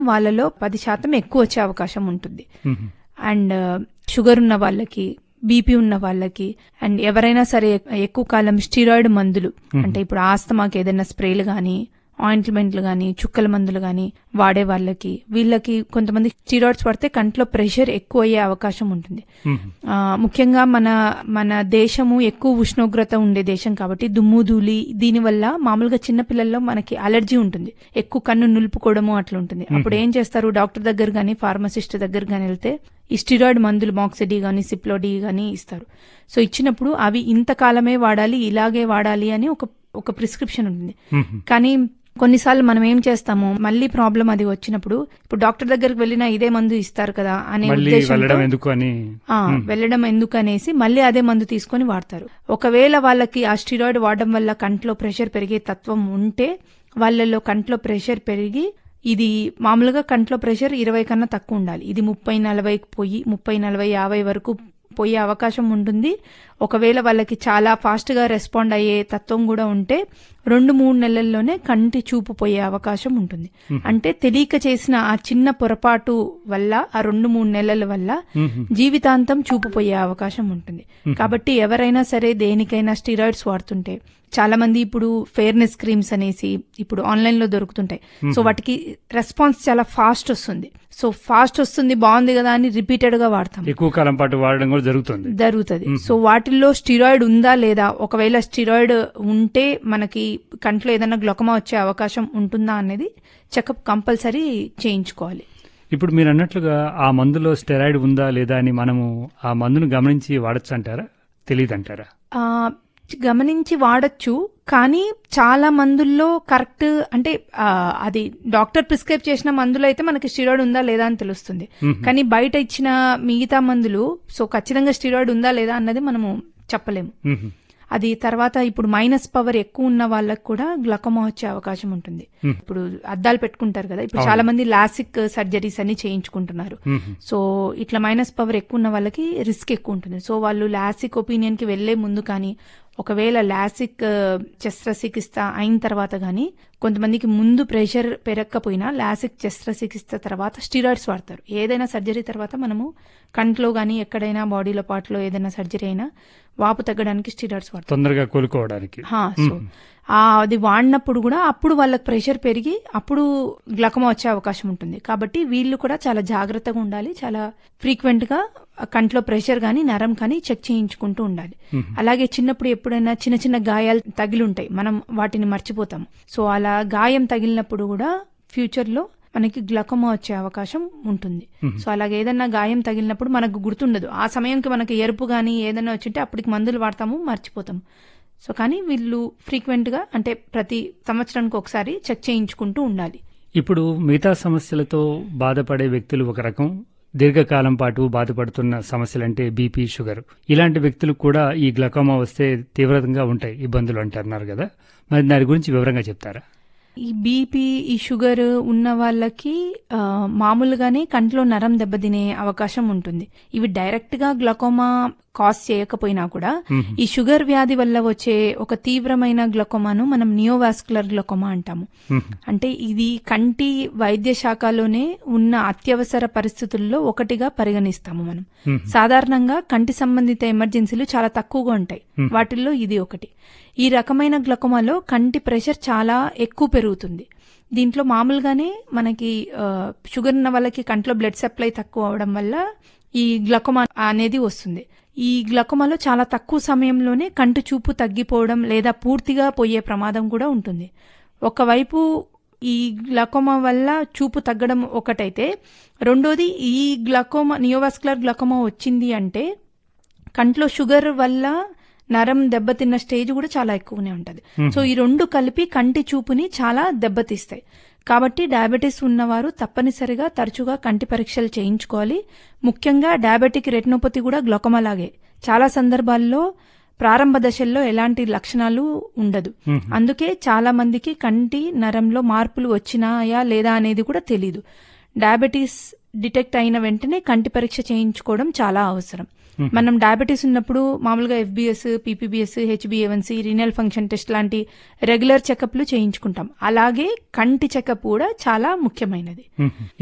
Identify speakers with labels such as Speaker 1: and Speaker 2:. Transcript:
Speaker 1: వాళ్ళలో పది శాతం ఎక్కువ వచ్చే అవకాశం ఉంటుంది
Speaker 2: మ్మ్.
Speaker 1: అండ్ షుగర్ ఉన్న వాళ్ళకి బీపీ ఉన్న వాళ్ళకి అండ్ ఎవరైనా సరే ఎక్కువ కాలం స్టీరాయిడ్ మందులు అంటే ఇప్పుడు ఆస్తమాకి ఏదైనా స్ప్రేలు గానీ ఆయింట్మెంట్లు గానీ చుక్కల మందులు గానీ వాడే వాళ్ళకి వీళ్ళకి కొంతమంది స్టీరాయిడ్స్ పడితే కంట్లో ప్రెషర్ ఎక్కువ అయ్యే అవకాశం ఉంటుంది
Speaker 2: మ్మ్.
Speaker 1: ఆ, ముఖ్యంగా మన మన దేశము ఎక్కువ ఉష్ణోగ్రత ఉండే దేశం కాబట్టి దుమ్ము ధూళి దీనివల్ల మామూలుగా చిన్న పిల్లల్లో మనకి అలర్జీ ఉంటుంది ఎక్కువ కన్ను నులుపుకోవడము అట్లా ఉంటుంది అప్పుడు ఏం చేస్తారు డాక్టర్ దగ్గర గానీ ఫార్మసిస్ట్ దగ్గర గానీ వెళ్తే ఈ స్టిరాయిడ్ మందులు మాక్సిడి గానీ సిప్లోడి గానీ ఇస్తారు సో ఇచ్చినప్పుడు అవి ఇంతకాలమే వాడాలి ఇలాగే వాడాలి అని ఒక ఒక ప్రిస్క్రిప్షన్ ఉంటుంది
Speaker 2: మ్మ్.
Speaker 1: కానీ కొన్నిసార్లు మనం ఏం చేస్తాము మళ్ళీ ప్రాబ్లం అది వచ్చినప్పుడు ఇప్పుడు డాక్టర్ దగ్గరికి వెళ్ళినా ఇదే మందు ఇస్తారు కదా అనే
Speaker 2: మళ్ళీ
Speaker 1: ఉద్దేశంతో
Speaker 2: వెళ్ళడం ఎందుకు అని
Speaker 1: ఆ, వెళ్ళడం ఎందుకు అనేసి మళ్ళీ అదే మందు తీసుకొని వాడతారు ఒకవేళ వాళ్ళకి ఆ స్టిరాయిడ్ వాడడం వల్ల కంట్లో ప్రెషర్ పెరిగే తత్వం ఉంటే వాళ్ళలో కంట్లో ప్రెషర్ పెరిగి ఇది మామూలుగా కంట్లో ప్రెషర్ ఇరవై కన్నా తక్కువ ఉండాలి ఇది ముప్పై నలభైకి పోయి ముప్పై నలభై యాభై వరకు పోయే అవకాశం ఉంటుంది ఒకవేళ వాళ్ళకి చాలా ఫాస్ట్ గా రెస్పాండ్ అయ్యే తత్వం కూడా ఉంటే రెండు మూడు నెలల్లోనే కంటి చూపు పోయే అవకాశం ఉంటుంది అంటే తెలియక చేసిన ఆ చిన్న పొరపాటు వల్ల ఆ రెండు మూడు నెలల వల్ల
Speaker 2: మ్మ్.
Speaker 1: జీవితాంతం చూపు పోయే అవకాశం ఉంటుంది కాబట్టి ఎవరైనా సరే దేనికైనా స్టీరాయిడ్స్ వాడుతుంటే చాలా మంది ఇప్పుడు ఫెయిర్నెస్ క్రీమ్స్ అనేసి ఇప్పుడు ఆన్లైన్ లో దొరుకుతుంటాయి సో వాటికి రెస్పాన్స్ చాలా ఫాస్ట్ వస్తుంది సో ఫాస్ట్ వస్తుంది బాగుంది కదా అని రిపీటెడ్ గా వాడతాం
Speaker 2: ఎక్కువ కాలం పాటు వాడడం కూడా జరుగుతుంది
Speaker 1: జరుగుతుంది సో వాటిల్లో స్టిరాయిడ్ ఉందా లేదా ఒకవేళ స్టిరాయిడ్ ఉంటే మనకి కంట్లో ఏదైనా గ్లొకమా వచ్చే అవకాశం ఉంటుందా అనేది చెకప్ కంపల్సరీ చేయించుకోవాలి
Speaker 2: ఇప్పుడు మీరు అన్నట్లుగా ఆ మందులో స్టెరాయిడ్ ఉందా లేదా అని మనము ఆ మందును గమనించి వాడచ్చు అంటారా తెలియదు అంటారా
Speaker 1: ఆ, గమనించి వాడచ్చు కానీ చాలా మందుల్లో కరెక్ట్ అంటే ఆ, అది డాక్టర్ ప్రిస్క్రైబ్ చేసిన మందులు అయితే మనకి స్టిరాయిడ్ ఉందా లేదా అని తెలుస్తుంది కానీ బయట ఇచ్చిన మిగతా మందులు సో ఖచ్చితంగా స్టిరాయిడ్ ఉందా లేదా అన్నది మనము చెప్పలేము
Speaker 2: మ్మ్.
Speaker 1: అది తర్వాత ఇప్పుడు మైనస్ పవర్ ఎక్కువ ఉన్న వాళ్ళకి కూడా గ్లకోమా వచ్చే అవకాశం ఉంటుంది ఇప్పుడు అద్దాలు పెట్టుకుంటారు కదా ఇప్పుడు చాలా మంది లాసిక్ సర్జరీస్ అని చేయించుకుంటున్నారు
Speaker 2: మ్మ్.
Speaker 1: సో ఇట్లా మైనస్ పవర్ ఎక్కువ ఉన్న వాళ్ళకి రిస్క్ ఎక్కువ ఉంటుంది సో వాళ్ళు లాసిక్ ఒపీనియన్ కి వెళ్లే ముందు కానీ ఒకవేళ లాసిక్ ఆ, శస్త్రచికిత్స అయిన తర్వాత కానీ కొంతమందికి ముందు ప్రెషర్ పెరగకపోయినా లాసిక్ శస్త్రచికిత్స తర్వాత స్టీరాయిడ్స్ వాడతారు ఏదైనా సర్జరీ తర్వాత మనము కంట్లో కానీ ఎక్కడైనా బాడీలో పార్ట్లో ఏదైనా సర్జరీ అయినా వాపు తగ్గడానికి స్టీరాయిడ్స్ వాడతారు
Speaker 2: తొందరగా కోలుకోవడానికి
Speaker 1: హా, సో ఆ అది వాడినప్పుడు కూడా అప్పుడు వాళ్ళకి ప్రెషర్ పెరిగి అప్పుడు గ్లకమా వచ్చే అవకాశం ఉంటుంది కాబట్టి వీళ్ళు కూడా చాలా జాగ్రత్తగా ఉండాలి చాలా ఫ్రీక్వెంట్ గా కంట్లో ప్రెషర్ కానీ నరం కానీ చెక్ చేయించుకుంటూ ఉండాలి అలాగే చిన్నప్పుడు ఎప్పుడైనా చిన్న చిన్న గాయాలు తగిలి ఉంటాయి మనం వాటిని మర్చిపోతాం సో అలా గాయం తగిలినప్పుడు కూడా ఫ్యూచర్ లో మనకి గ్లకోమా వచ్చే అవకాశం ఉంటుంది సో అలాగే ఏదన్నా గాయం తగిలినప్పుడు మనకు గుర్తుండదు ఆ సమయంకి మనకి ఎరుపు కానీ ఏదైనా వచ్చింటే అప్పటికి మందులు వాడతాము మర్చిపోతాం సో కానీ వీళ్ళు ఫ్రీక్వెంట్ గా అంటే ప్రతి సంవత్సరానికి ఒకసారి చెక్ చేయించుకుంటూ ఉండాలి
Speaker 2: ఇప్పుడు మిగతా సమస్యలతో బాధపడే వ్యక్తులు ఒక రకం దీర్ఘకాలం పాటు బాధపడుతున్న సమస్యలంటే బీపీ షుగర్ ఇలాంటి వ్యక్తులు కూడా ఈ గ్లకోమా వస్తే తీవ్రంగా ఉంటాయి ఇబ్బందులు అంటున్నారు కదా మరి దాని గురించి వివరంగా చెప్తారా
Speaker 1: ఈ బీపీ ఈ షుగర్ ఉన్న వాళ్ళకి ఆ, మామూలుగానే కంట్లో నరం దెబ్బతినే అవకాశం ఉంటుంది ఇవి డైరెక్ట్ గా గ్లకోమా కాజ్ చేయకపోయినా కూడా ఈ షుగర్ వ్యాధి వల్ల వచ్చే ఒక తీవ్రమైన గ్లకోమాను మనం నియోవాస్కులర్ గ్లకోమా అంటాము అంటే ఇది కంటి వైద్య శాఖలోనే ఉన్న అత్యవసర పరిస్థితుల్లో ఒకటిగా పరిగణిస్తాము మనం సాధారణంగా కంటి సంబంధిత ఎమర్జెన్సీలు చాలా తక్కువగా ఉంటాయి వాటిల్లో ఇది ఒకటి ఈ రకమైన గ్లకోమాలో కంటి ప్రెషర్ చాలా ఎక్కువ పెరుగుతుంది దీంట్లో మామూలుగానే మనకి ఆ, షుగర్ ఉన్న వాళ్ళకి కంట్లో బ్లడ్ సప్లై తక్కువ అవడం వల్ల ఈ గ్లకోమా అనేది వస్తుంది ఈ గ్లకోమాలో చాలా తక్కువ సమయంలోనే కంటి చూపు తగ్గిపోవడం లేదా పూర్తిగా పోయే ప్రమాదం కూడా ఉంటుంది ఒకవైపు ఈ గ్లకోమా వల్ల చూపు తగ్గడం ఒకటైతే రెండోది ఈ గ్లకోమా నియోవాస్కులర్ గ్లకోమా వచ్చింది అంటే కంట్లో షుగర్ వల్ల నరం దెబ్బతిన్న స్టేజ్ కూడా చాలా ఎక్కువనే ఉంటది సో ఈ రెండు కలిపి కంటి చూపుని చాలా దెబ్బతీస్తాయి కాబట్టి డయాబెటీస్ ఉన్నవారు తప్పనిసరిగా తరచుగా కంటి పరీక్షలు చేయించుకోవాలి ముఖ్యంగా డయాబెటిక్ రెటినోపతి కూడా గ్లొకమా లాగే చాలా సందర్భాల్లో ప్రారంభ దశల్లో ఎలాంటి లక్షణాలు ఉండదు అందుకే చాలా మందికి కంటి నరంలో మార్పులు వచ్చినాయా లేదా అనేది కూడా తెలీదు డయాబెటీస్ డిటెక్ట్ అయిన వెంటనే కంటి పరీక్ష చేయించుకోవడం చాలా అవసరం మనం డయాబెటీస్ ఉన్నప్పుడు మామూలుగా ఎఫ్బిఎస్ పీపీబీఎస్ హెచ్బిఏవన్సీ రీనల్ ఫంక్షన్ టెస్ట్ లాంటి రెగ్యులర్ చెకప్లు చేయించుకుంటాం అలాగే కంటి చెకప్ కూడా చాలా ముఖ్యమైనది
Speaker 2: మ్మ్.